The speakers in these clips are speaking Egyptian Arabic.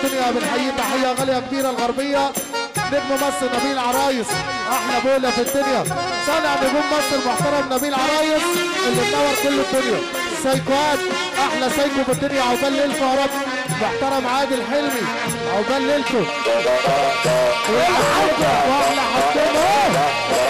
الدنيا بنحييه تحيه غاليه كبيره الغربيه نجم مصر نبيل عرايس احلى بوله في الدنيا صانع نجوم مصر محترم نبيل عرايس اللي منور كل الدنيا سايكوات احلى سايكو في الدنيا عقبال ليلكم يا رب محترم عادل حلمي عقبال ليلكم واحلى حكومه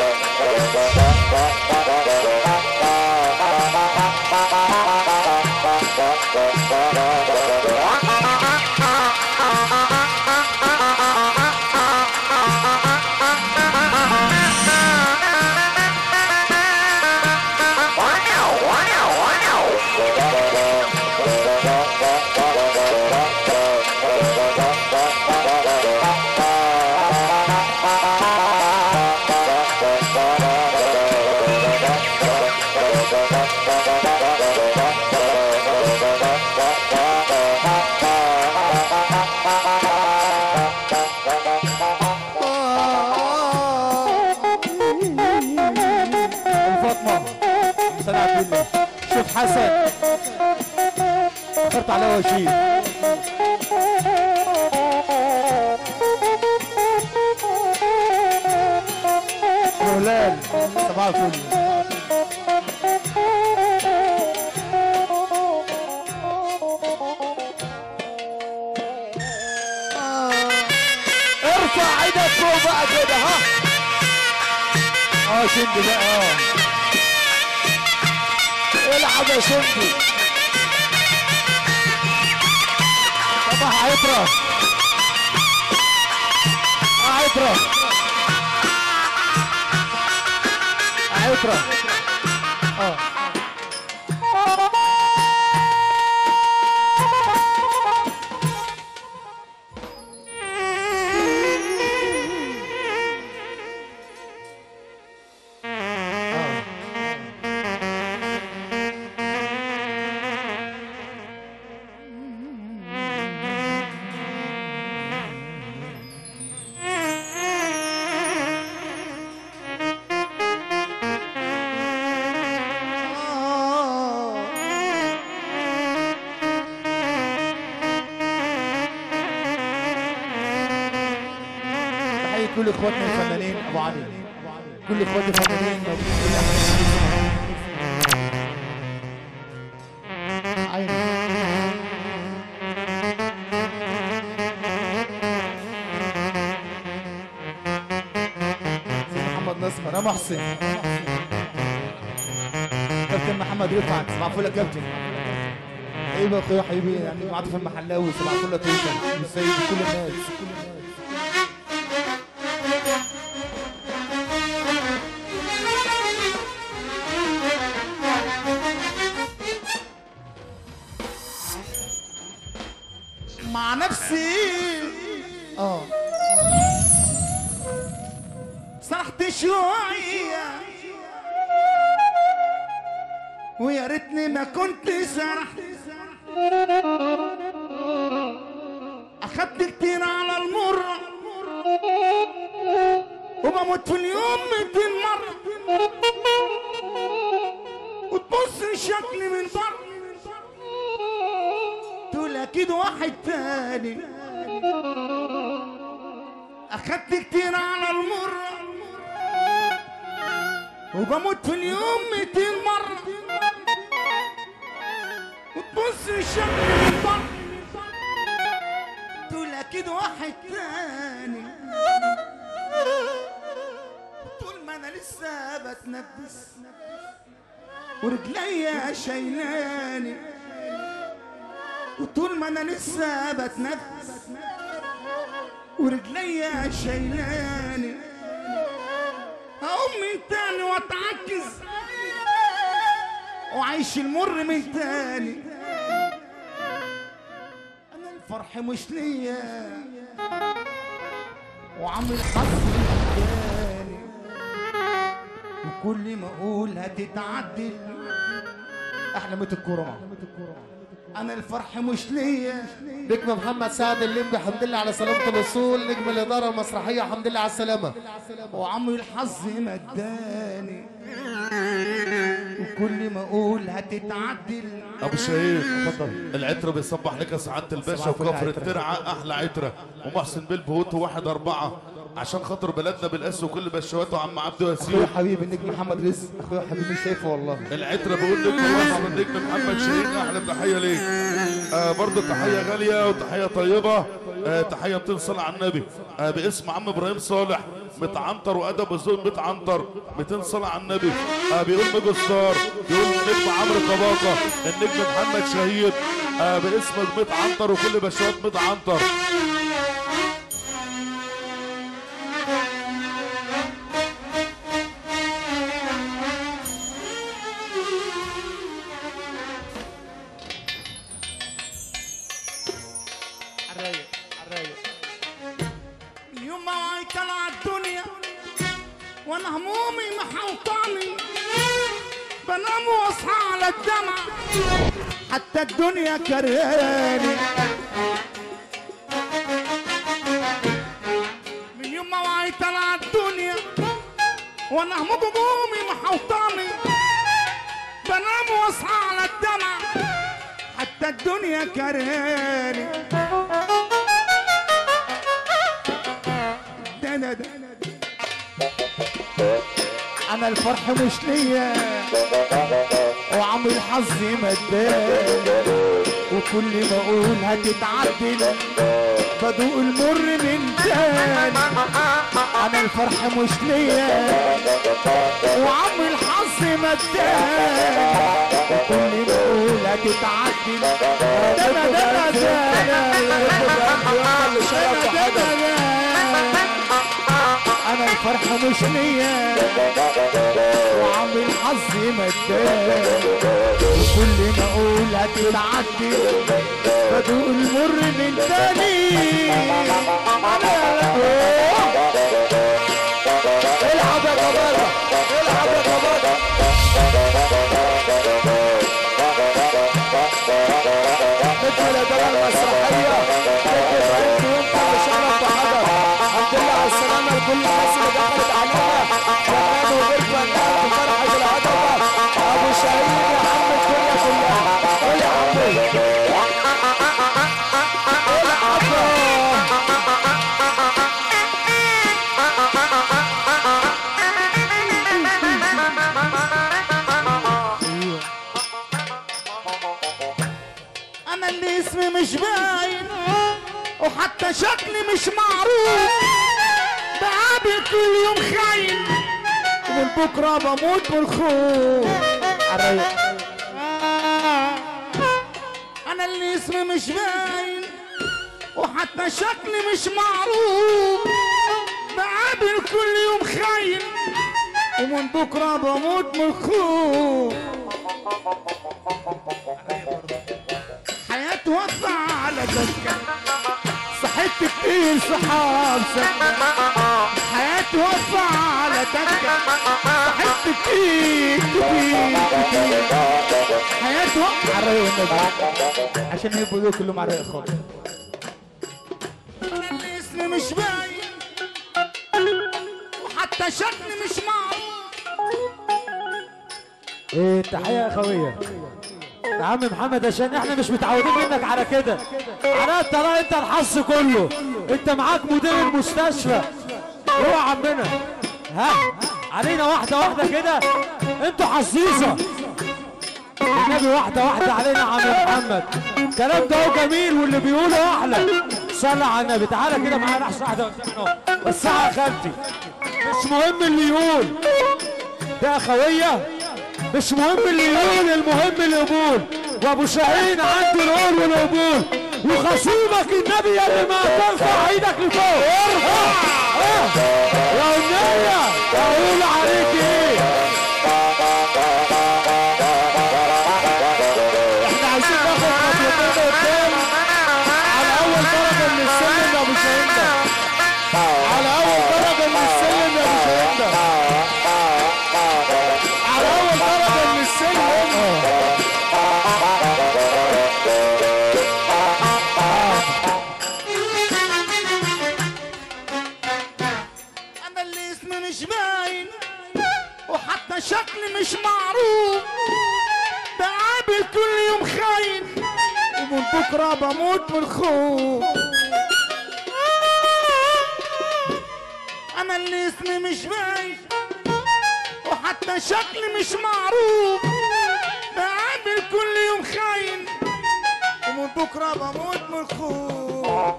الفاطمه سنة بالله شوف حسن اخترت عليه وشيل مهلال صباح الفل ارفع ايدك فوق بقى كده ها اه شندي بقى اه العب يا شندي صباح عطرة اه عطرة عطرة اه تحية كل اخواتنا الفنانين ابو علي كل اخواتي الفنانين عيني سيد محمد نصر انا محسن كابتن محمد رفعت صباح الفل يا كابتن ايوه يا اخويا حبيبي يعني عاطف المحلاوي صباح الفل يا تويتر والسيد كل الناس مع نفسي اه سرحت شوية ويا ريتني ما كنت سرحت اخدت كتير على المر وبموت في اليوم 200 مرة وتبص لشكلي من بره تقول اكيد واحد تاني اخدت كتير على المر وبموت في اليوم 200 مرة وتبص للشكل من بره تقول اكيد واحد تاني طول ما انا لسه بتنفس ورجليا شايلاني وطول ما انا لسه بتنفس ورجليا شايلاني اقوم من تاني واتعكز وعيش المر من تاني انا الفرح مش ليا وعم الحظ تاني وكل ما اقول هتتعدل احلى ميت الكوره انا الفرح مش ليا نجم محمد سعد الليمبي الحمد لله على سلامة الوصول نجم الإدارة المسرحية الحمد لله على السلامة وعمري الحظ ما اداني وكل ما اقول هتتعدل ابو شهيد العترة بيصبح لك يا سعادة الباشا صباح الفل وكفر عترة. الترعة احلى عترة ومحسن بالبهوت واحد اربعة عشان خاطر بلدنا بالاس وكل بشواته وعم عبده اخويا ياسين حبيبي النجم محمد رزق اخويا حبيبي مش شايفه والله العترة بيقول لك مصر النجم محمد شاهين احلى تحية ليك آه برضه تحية غالية وتحية طيبة آه تحية 200 صلاة على النبي آه باسم عم ابراهيم صالح متعنتر وادب الزول متعنتر 200 صلاة على النبي آه بيقول ميجو ستار بيقول النجم عمرو طباقة النجم محمد شهيد آه باسم متعنتر وكل بشوات متعنتر عالرايق عالرايق اليوم ما وعي طلع الدنيا وانا همومي محوطاني بنام واصحى على الدمع حتى الدنيا كرهاني من يوم ما وعي طلع الدنيا وانا همومي محوطاني بنام واصحى على الدمع حتى الدنيا كرهاني ده ده ده انا الفرح مش ليا وعمري الحظ مداني وكل ما اقول هتتعدل بدوق المر من تاني انا الفرح مش ليا وعمري الحظ مداني وكل ما اقول هتتعدل ده ده ده ده ده ده انا الفرح مش ليا وعم الحظ مداني وكل ما اقول هتتعدي بدوق المر من تاني العب يا جبارة العب يا جبارة مثل الاداره المسرحيه مثل انت وانت بشرف بحضر الحمد لله على السلامه لكل الناس اللي دخلت علينا شباب وغير فنان بفرحه الهضبه ابو شهيد يا عم الدنيا كلها قول يا عمي العب انا اللي اسمي مش باين وحتى شكلي مش معروف بقابل كل يوم خاين ومن بكره بموت من الخوف الرايق انا اللي اسمي مش باين وحتى شكلي مش معروف بقابل كل يوم خاين ومن بكره بموت من الخوف حياتي واقفة على دكة صحيت كتير صحاب سكة حياتي واقفة على دكة صحيت كتير كتير كتير حياتي واقفة على الرايق والنبي عشان يبقوا دول كلهم على الرايق خالص أنا اللي اسمي مش باين وحتى شكلي مش معروف ايه تحية يا اخويا يا عم محمد عشان احنا مش متعودين منك على كده على ترى انت الحظ كله انت معاك مدير المستشفى هو عمنا ها علينا واحدة واحدة كده انتوا حظيظة النبي واحدة واحدة علينا يا عم محمد الكلام ده هو جميل واللي بيقوله احلى صلى على النبي تعالى كده معانا احسن واحدة قدامنا الساعة خالتي مش مهم اللي يقول ده خوية مش مهم اللي يقول المهم القبول وابو شاهين عنده القول والقبول وخصومك النبي اللي ما ترفع ايدك لفوق ارفع اه يا امنية اقول عليك ايه احنا عايزين ناخد خطوتين قدام على اول درجه من السلم يا ابو شاهين ده على اول درجه من السلم يا ابو شاهين ده على اول درجه من السلم انا اللي اسمي مش باين وحتى شكلي مش معروف بكرة بموت من الخوف انا اللي اسمي مش باين وحتى شكلي مش معروف بقابل كل يوم خاين ومن بكرة بموت من الخوف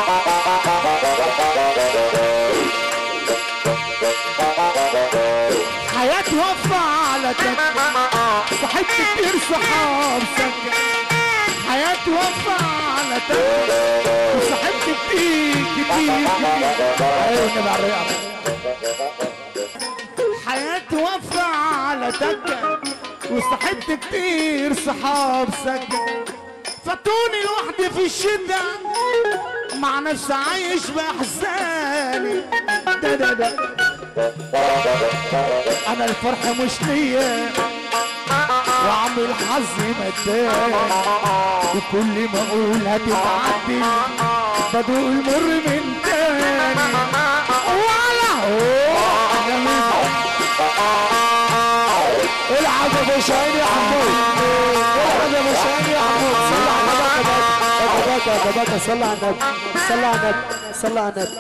حياتي واقفة على تك صاحبت كتير صحاب سكن حياتي واقفة على تك وصاحبت كتير كتير كتير ايوه النبي على الرياض حياتي واقفة على تكة وصاحبت كتير صحاب سكن فاتوني لوحدي في الشدة مع نفسي عايش بأحزاني ده ده ده انا الفرح مش ليا وعم الحظ مداني وكل ما اقول هتتعدل بدوق المر من تاني ولا هو جميل العب يا ابو شاهين يا حمود العب يا ابو شاهين يا حمود صلى على النبي يا بابا صلى على النبي صلى على النبي صلى على النبي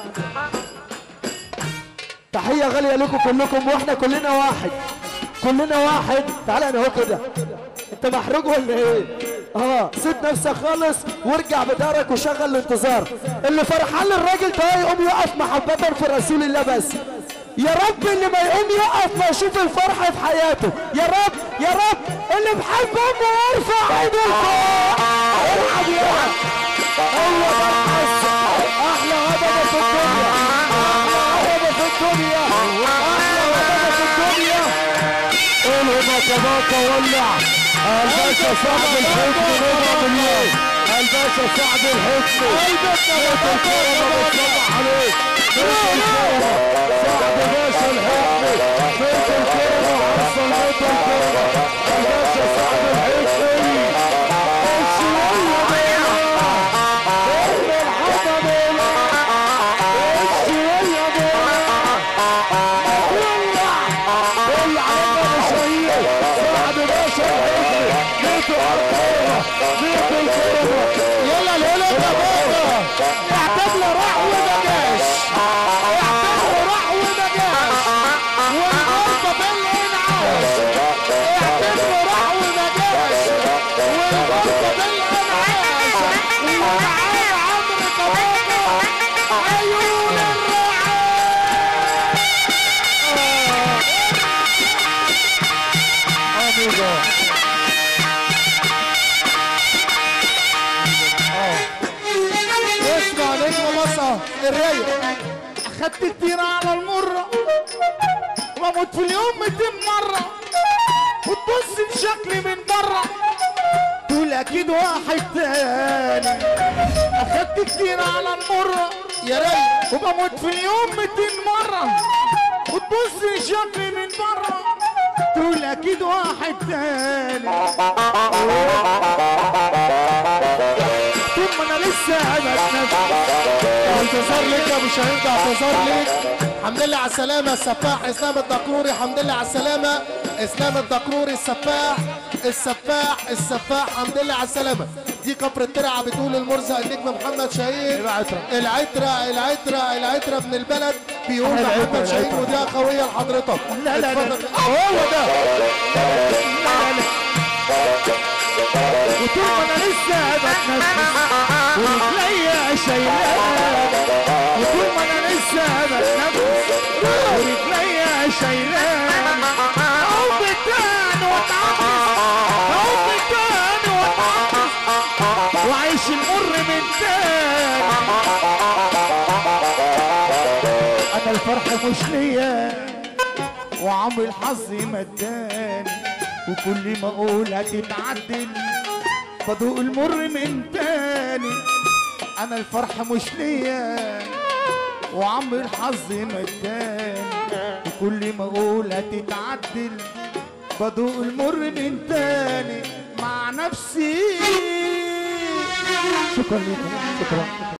تحية غالية لكم كلكم واحنا كلنا واحد كلنا واحد تعال انا اهو كده انت محروق ولا ايه؟ اه سيب نفسك خالص وارجع بدارك وشغل الانتظار اللي فرحان للراجل ده يقوم يقف محبة في رسول الله بس يا رب اللي ما يقوم يقف ما يشوف الفرحة في حياته يا رب يا رب اللي بحب امه يرفع ايده لفوق العب يا رب هو ده القصة احلى هضبة في الدنيا احلى هضبة في الدنيا احلى هضبة في الدنيا قولوا بكا بكا ولع الباشا صاحب الحكم نضرب اليوم الباشا صاحب الحكم بيت الكرمة بتصبح عليه بيت الكرمة صاحب باشا الحكم بيت الكرمة حصل بيت الكرمة الباشا صاحب الحكم الشوية بينا ابن الحطة بينا الشوية بينا كل عمرنا مشاهير صاحب باشا الحكم بيت الكرمة بيت الكرمة يلا الهلا يا بابا اعتبر راح وما جاش اعتبر راح وما جاش والغرفة بالانعاش اعتبر راح وما جاش والغرفة بالانعاش ومعاه عمرو كبابا عيون الرعاش اميجو اسمع نجم مصر الرايق اخدت كتير على المرة بموت في اليوم 200 مرة وتبص في شكلي من بره تقول اكيد واحد تاني اخدت كتير على المرة يا رايق وبموت في اليوم 200 مرة وتبص في شكلي من بره تقول اكيد واحد تاني طول ما انا لسه بتنفس اعتذار لك يا ابو شاهين ده اعتذار لك الحمد لله على السلامة السفاح اسلام الدكروري الحمد لله على السلامة اسلام الدكروري السفاح السفاح السفاح الحمد لله على السلامة دي كفر الترعة بتقول المرزق النجم محمد شاهين العترة. العترة العترة العترة من البلد بيقول العترة، محمد شاهين العترة. ودي اخوية لحضرتك لا لا لا اتفضل. هو ده وطول ما انا لسه بتنفس ورجليا شايلاه وطول ما انا لسه بتنفس ورجليا شايلاه حب تاني واتعطس حب تاني واتعطس وعيش المر من تاني انا الفرح مش ليا وعمري الحظ مداني وكل ما اقول هتتعدل بدوق المر من تاني انا الفرح مش ليا وعمري الحظ مداني وكل ما اقول هتتعدل بدوق المر من تاني مع نفسي شكرا لكم شكرا